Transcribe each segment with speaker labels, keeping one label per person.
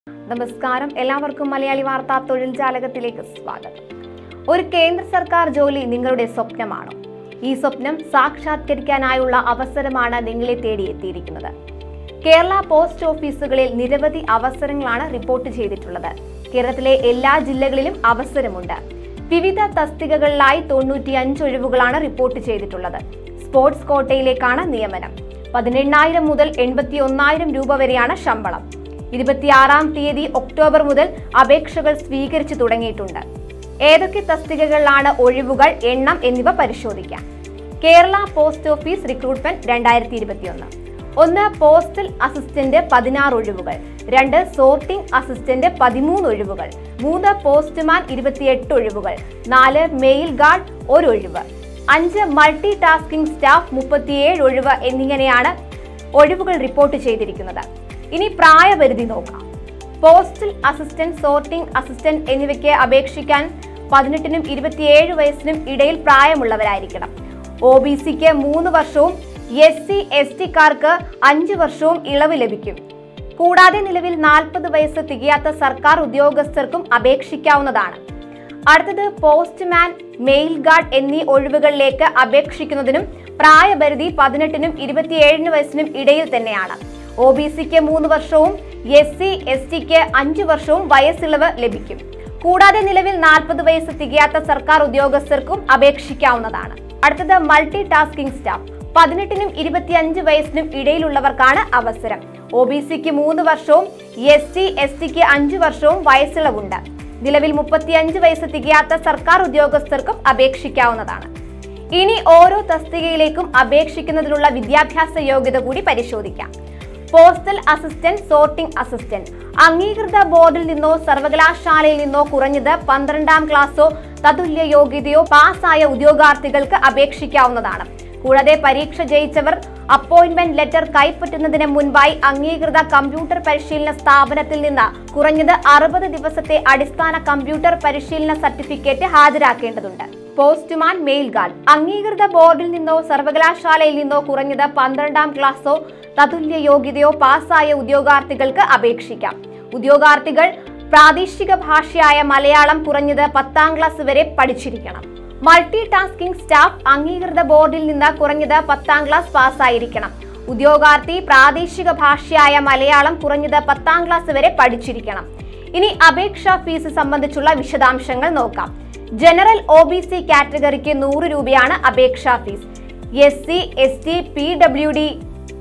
Speaker 1: നമസ്കാരം എല്ലാവർക്കും മലയാളി വാർത്താ തൊഴിൽ ജാലകത്തിലേക്ക് സ്വാഗതം ഒരു കേന്ദ്ര സർക്കാർ ജോലി നിങ്ങളുടെ സ്വപ്നമാണോ ഈ സ്വപ്നം സാക്ഷാത്കരിക്കാനായുള്ള അവസരമാണ് നിങ്ങളെ തേടിയെത്തിയിരിക്കുന്നത് കേരള പോസ്റ്റ് ഓഫീസുകളിൽ നിരവധി അവസരങ്ങളാണ് റിപ്പോർട്ട് ചെയ്തിട്ടുള്ളത് കേരളത്തിലെ എല്ലാ ജില്ലകളിലും അവസരമുണ്ട് വിവിധ തസ്തികകളിലായി തൊണ്ണൂറ്റിയഞ്ച് ഒഴിവുകളാണ് റിപ്പോർട്ട് ചെയ്തിട്ടുള്ളത് സ്പോർട്സ് കോട്ടയിലേക്കാണ് നിയമനം പതിനെണ്ണായിരം മുതൽ എൺപത്തി ഒന്നായിരം രൂപ വരെയാണ് ശമ്പളം ഇരുപത്തിയാറാം തീയതി ഒക്ടോബർ മുതൽ അപേക്ഷകൾ സ്വീകരിച്ചു തുടങ്ങിയിട്ടുണ്ട് ഏതൊക്കെ തസ്തികകളിലാണ് ഒഴിവുകൾ എണ്ണം എന്നിവ പരിശോധിക്കാം കേരള പോസ്റ്റ് ഓഫീസ് റിക്രൂട്ട്മെന്റ് രണ്ടായിരത്തി ഇരുപത്തിയൊന്ന് ഒന്ന് പോസ്റ്റൽ അസിസ്റ്റന്റ് പതിനാറ് ഒഴിവുകൾ രണ്ട് സോർട്ടിംഗ് അസിസ്റ്റന്റ് പതിമൂന്ന് ഒഴിവുകൾ മൂന്ന് പോസ്റ്റ്മാൻ ഇരുപത്തിയെട്ട് ഒഴിവുകൾ നാല് മെയിൽ ഗാർഡ് ഒരു ഒഴിവ് അഞ്ച് മൾട്ടി ടാസ്കിംഗ് സ്റ്റാഫ് മുപ്പത്തിയേഴ് ഒഴിവ് എന്നിങ്ങനെയാണ് ഒഴിവുകൾ റിപ്പോർട്ട് ചെയ്തിരിക്കുന്നത് ഇനി പ്രായപരിധി നോക്കാം പോസ്റ്റൽ അസിസ്റ്റന്റ് സോർട്ടിംഗ് അസിസ്റ്റന്റ് എന്നിവയ്ക്ക് അപേക്ഷിക്കാൻ പതിനെട്ടിനും ഇരുപത്തിയേഴ് വയസ്സിനും ഇടയിൽ പ്രായമുള്ളവരായിരിക്കണം ഒ ബി സിക്ക് മൂന്ന് വർഷവും എസ് സി എസ് ടിക്കാർക്ക് അഞ്ച് വർഷവും ഇളവ് ലഭിക്കും കൂടാതെ നിലവിൽ നാൽപ്പത് വയസ്സ് തികയാത്ത സർക്കാർ ഉദ്യോഗസ്ഥർക്കും അപേക്ഷിക്കാവുന്നതാണ് അടുത്തത് പോസ്റ്റ്മാൻ മെയിൽ ഗാർഡ് എന്നീ ഒഴിവുകളിലേക്ക് അപേക്ഷിക്കുന്നതിനും പ്രായപരിധി പതിനെട്ടിനും ഇരുപത്തിയേഴിന് വയസ്സിനും ഇടയിൽ തന്നെയാണ് ഒ ബി സിക്ക് മൂന്ന് വർഷവും എസ് സി എസ് ടിക്ക് അഞ്ച് വർഷവും വയസ്സിളവ് ലഭിക്കും കൂടാതെ നിലവിൽ നാൽപ്പത് വയസ്സ് തികയാത്ത സർക്കാർ ഉദ്യോഗസ്ഥർക്കും അപേക്ഷിക്കാവുന്നതാണ് അടുത്തത് മൾട്ടി ടാസ്കിംഗ് സ്റ്റാഫ് പതിനെട്ടിനും ഇരുപത്തിയഞ്ച് വയസ്സിനും ഇടയിലുള്ളവർക്കാണ് അവസരം ഒ ബി സിക്ക് മൂന്ന് വർഷവും എസ് ടി എസ് ടിക്ക് അഞ്ച് വർഷവും വയസ്സിളവുണ്ട് നിലവിൽ മുപ്പത്തിയഞ്ച് വയസ്സ് തികയാത്ത സർക്കാർ ഉദ്യോഗസ്ഥർക്കും അപേക്ഷിക്കാവുന്നതാണ് ഇനി ഓരോ തസ്തികയിലേക്കും അപേക്ഷിക്കുന്നതിനുള്ള വിദ്യാഭ്യാസ യോഗ്യത കൂടി പരിശോധിക്കാം പോസ്റ്റൽ അസിസ്റ്റന്റ് സോർട്ടിംഗ് അസിസ്റ്റന്റ് അംഗീകൃത ബോർഡിൽ നിന്നോ സർവകലാശാലയിൽ നിന്നോ കുറഞ്ഞത് പന്ത്രണ്ടാം ക്ലാസ്സോ തതുല്യ യോഗ്യതയോ പാസ്സായ ഉദ്യോഗാർത്ഥികൾക്ക് അപേക്ഷിക്കാവുന്നതാണ് കൂടാതെ പരീക്ഷ ജയിച്ചവർ അപ്പോയിന്റ്മെന്റ് ലെറ്റർ കൈപ്പറ്റുന്നതിന് മുൻപായി അംഗീകൃത കമ്പ്യൂട്ടർ പരിശീലന സ്ഥാപനത്തിൽ നിന്ന് കുറഞ്ഞത് അറുപത് ദിവസത്തെ അടിസ്ഥാന കമ്പ്യൂട്ടർ പരിശീലന സർട്ടിഫിക്കറ്റ് ഹാജരാക്കേണ്ടതുണ്ട് പോസ്റ്റ്മാൻ മെയിൽ ഗാർഡ് അംഗീകൃത ബോർഡിൽ നിന്നോ സർവകലാശാലയിൽ നിന്നോ കുറഞ്ഞത് പന്ത്രണ്ടാം ക്ലാസ്സോ തതുല്യ യോഗ്യതയോ പാസ്സായ ഉദ്യോഗാർത്ഥികൾക്ക് അപേക്ഷിക്കാം ഉദ്യോഗാർത്ഥികൾ പ്രാദേശിക ഭാഷയായ മലയാളം കുറഞ്ഞത് പത്താം ക്ലാസ് വരെ പഠിച്ചിരിക്കണം മൾട്ടി ടാസ്കിംഗ് സ്റ്റാഫ് അംഗീകൃത ബോർഡിൽ നിന്ന് കുറഞ്ഞത് പത്താം ക്ലാസ് പാസ്സായിരിക്കണം ഉദ്യോഗാർത്ഥി പ്രാദേശിക ഭാഷയായ മലയാളം കുറഞ്ഞത് പത്താം ക്ലാസ് വരെ പഠിച്ചിരിക്കണം ഇനി അപേക്ഷാ ഫീസ് സംബന്ധിച്ചുള്ള വിശദാംശങ്ങൾ നോക്കാം ജനറൽ ഒ ബി സി കാറ്റഗറിക്ക് നൂറ് രൂപയാണ് അപേക്ഷാ fees S C S T P W D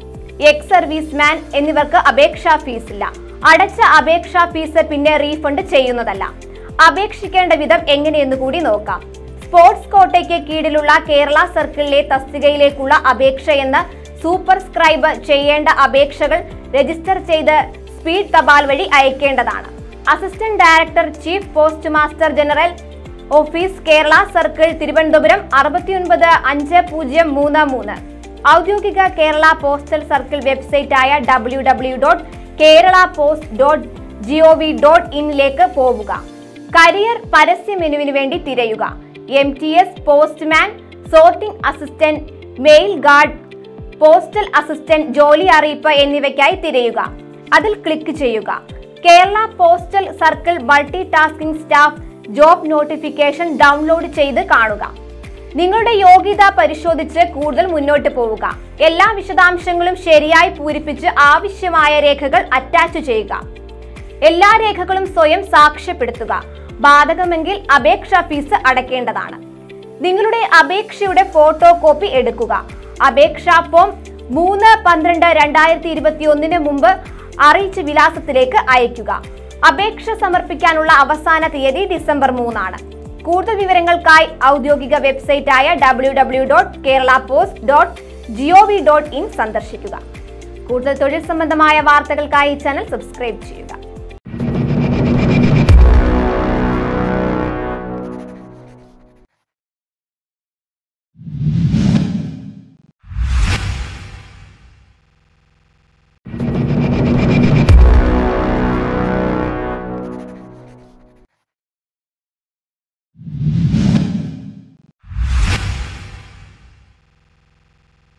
Speaker 1: ex serviceman എന്നിവർക്ക് അപേക്ഷാ ഫീസ് ഇല്ല അടച്ച അപേക്ഷാ ഫീസ് പിന്നെ റീഫണ്ട് ചെയ്യുന്നതല്ല അപേക്ഷിക്കേണ്ട വിധം എങ്ങനെയെന്ന് കൂടി നോക്കാം സ്പോർട്സ് കോട്ടയ്ക്ക് കീഴിലുള്ള കേരള സർക്കിളിലെ തസ്തികയിലേക്കുള്ള അപേക്ഷ എന്ന് സൂപ്പർസ്ക്രൈബ് ചെയ്യേണ്ട അപേക്ഷകൾ രജിസ്റ്റർ ചെയ്ത് സ്പീഡ് തപാൽ വഴി അയക്കേണ്ടതാണ് assistant director chief post master general office Kerala circle Thiruvananthapuram അറുപത്തിയൊൻപത് അഞ്ച് പൂജ്യം മൂന്ന് മൂന്ന് ഔദ്യോഗിക കേരള പോസ്റ്റൽ സർക്കിൾ വെബ്സൈറ്റായ W W dot Kerala post dot G O V dot ഇന്നിലേക്ക് പോവുക കരിയർ പരസ്യ മെനുവിന് വേണ്ടി തിരയുക M T S postman sorting assistant mail guard postal assistant ജോലി അറിയിപ്പ് എന്നിവയ്ക്കായി തിരയുക അതിൽ ക്ലിക്ക് ചെയ്യുക Kerala postal circle multi tasking staff job notification download ചെയ്ത് കാണുക നിങ്ങളുടെ യോഗ്യത പരിശോധിച്ച് കൂടുതൽ മുന്നോട്ട് പോവുക എല്ലാ വിശദാംശങ്ങളും ശരിയായി പൂരിപ്പിച്ച് ആവശ്യമായ രേഖകൾ അറ്റാച്ച് ചെയ്യുക എല്ലാ രേഖകളും സ്വയം സാക്ഷ്യപ്പെടുത്തുക ബാധകമെങ്കിൽ അപേക്ഷാ ഫീസ് അടയ്ക്കേണ്ടതാണ് നിങ്ങളുടെ അപേക്ഷയുടെ ഫോട്ടോ കോപ്പി എടുക്കുക അപേക്ഷാ ഫോം മൂന്ന് പന്ത്രണ്ട് രണ്ടായിരത്തി ഇരുപത്തി ഒന്നിന് മുമ്പ് അറിയിച്ച വിലാസത്തിലേക്ക് അയയ്ക്കുക അപേക്ഷ സമർപ്പിക്കാനുള്ള അവസാന തീയതി ഡിസംബർ മൂന്നാണ് കൂടുതൽ വിവരങ്ങൾക്കായി ഔദ്യോഗിക വെബ്സൈറ്റായ W W dot Kerala post dot GOV dot in സന്ദർശിക്കുക കൂടുതൽ തൊഴിൽ സംബന്ധമായ വാർത്തകൾക്കായി ഈ ചാനൽ സബ്സ്ക്രൈബ് ചെയ്യുക